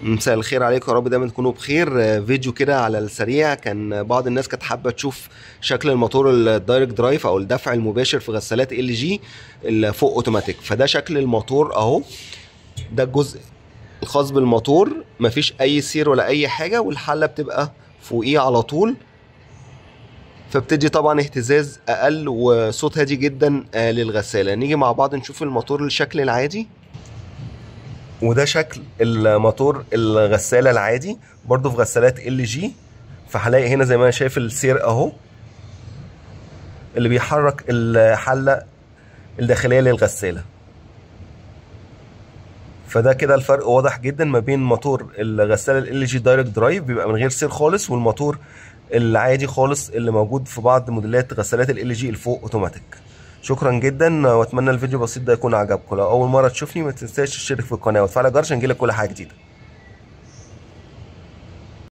مساء الخير عليكم يا رب دايما تكونوا بخير آه، فيديو كده على السريع كان بعض الناس كانت حابه تشوف شكل الموتور الدايركت درايف او الدفع المباشر في غسالات ال جي الفوق اوتوماتيك فده شكل الموتور اهو ده الجزء الخاص بالموتور مفيش اي سير ولا اي حاجه والحله بتبقى فوقيه على طول فبتدي طبعا اهتزاز اقل وصوت هادي جدا آه، للغساله نيجي مع بعض نشوف الموتور الشكل العادي وده شكل الموتور الغساله العادي برضو في غسالات ال جي فهلاقي هنا زي ما انا شايف السير اهو اللي بيحرك الحله الداخليه للغساله فده كده الفرق واضح جدا ما بين موتور الغساله ال جي دايركت درايف بيبقى من غير سير خالص والموتور العادي خالص اللي موجود في بعض موديلات غسالات ال جي الفوق اوتوماتيك شكرا جدا واتمنى الفيديو بسيط ده يكون عجبكم لو اول مره تشوفني ما تنساش تشترك في القناه وتفعل الجرس عشان يجيلك كل حاجه جديده